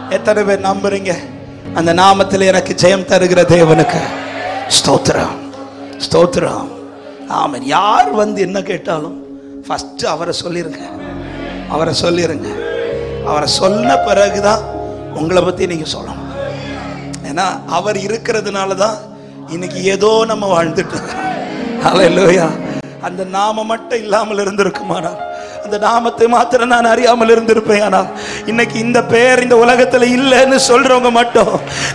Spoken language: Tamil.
எத்தனை பேர் நம்புறீங்க அந்த நாமத்தில் எனக்கு ஜெயம் தருகிற தேவனுக்கு ஸ்தோத்திரம் ஸ்தோத்திரம் ஆமென் யார் வந்து என்ன கேட்டாலும் ஃபர்ஸ்ட் அவரை சொல்லிருங்க அவரை சொல்லிருங்க அவரை சொன்ன பிறகுதான் உங்களை பத்தி நீங்க சொல்லணும் ஏன்னா அவர் இருக்கிறதுனால தான் இன்னைக்கு ஏதோ நம்ம வாழ்ந்துட்டு இருக்கோம் ஹalleluya அந்த நாம மட்டும் இல்லாமல் இருந்திருக்குமானால் அந்த நாமத்தை மாத்திரம் நான் அறியாமல் இருந்திருப்பேன் ஆனால் இன்னைக்கு இந்த பெயர் இந்த உலகத்துல இல்லைன்னு சொல்றவங்க மட்டும்